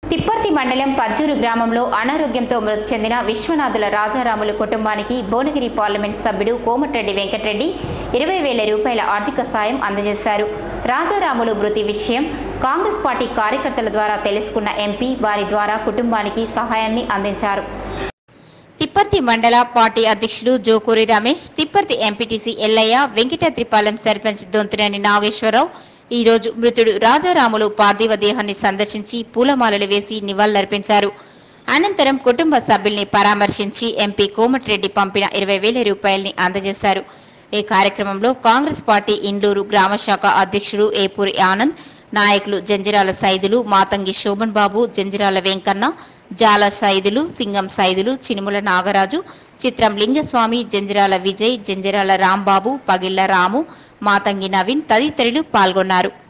తిప్పర్తి మండలం పర్జూరు గ్రామంలో అనారోగ్యంతో మృతి చెందిన విశ్వనాథుల రాజారాములు కుటుంబానికి భువనగిరి పార్లమెంట్ సభ్యుడు కోమటిరెడ్డి వెంకటరెడ్డి ఇరవై వేల రూపాయల ఆర్థిక సాయం అందజేశారు రాజారాములు మృతి విషయం కాంగ్రెస్ పార్టీ కార్యకర్తల ద్వారా తెలుసుకున్న ఎంపీ వారి ద్వారా కుటుంబానికి సహాయాన్ని అందించారు తిప్పర్తి మండల పార్టీ అధ్యక్షుడు జోకూరి రమేష్ తిప్పర్తి ఎంపీటీసీ ఎల్లయ్య వెంకటాద్రిపాలెం సర్పంచ్ దొంతునేని నాగేశ్వరరావు ఈ రోజు మృతుడు రాజారాములు పార్థివ దేహాన్ని సందర్శించి పూలమాలలు వేసి నివాళులర్పించారు అనంతరం కుటుంబ సభ్యుల్ని పరామర్శించి ఎంపీ కోమటిరెడ్డి పంపిన ఇరవై వేల రూపాయల్ని అందజేశారు ఈ కార్యక్రమంలో కాంగ్రెస్ పార్టీ ఇండూరు గ్రామ శాఖ అధ్యక్షుడు ఏపూరి ఆనంద్ నాయకులు జంజిరాల సైదులు మాతంగి శోభన్ బాబు జంజిరాల వెంకన్న జాల సైదులు సింగం సైదులు చినుముల నాగరాజు చిత్రం లింగస్వామి జంజిరాల విజయ్ జంజిరాల రాంబాబు పగిళ్ల రాము మాతంగి నవీన్ తదితరులు పాల్గొన్నారు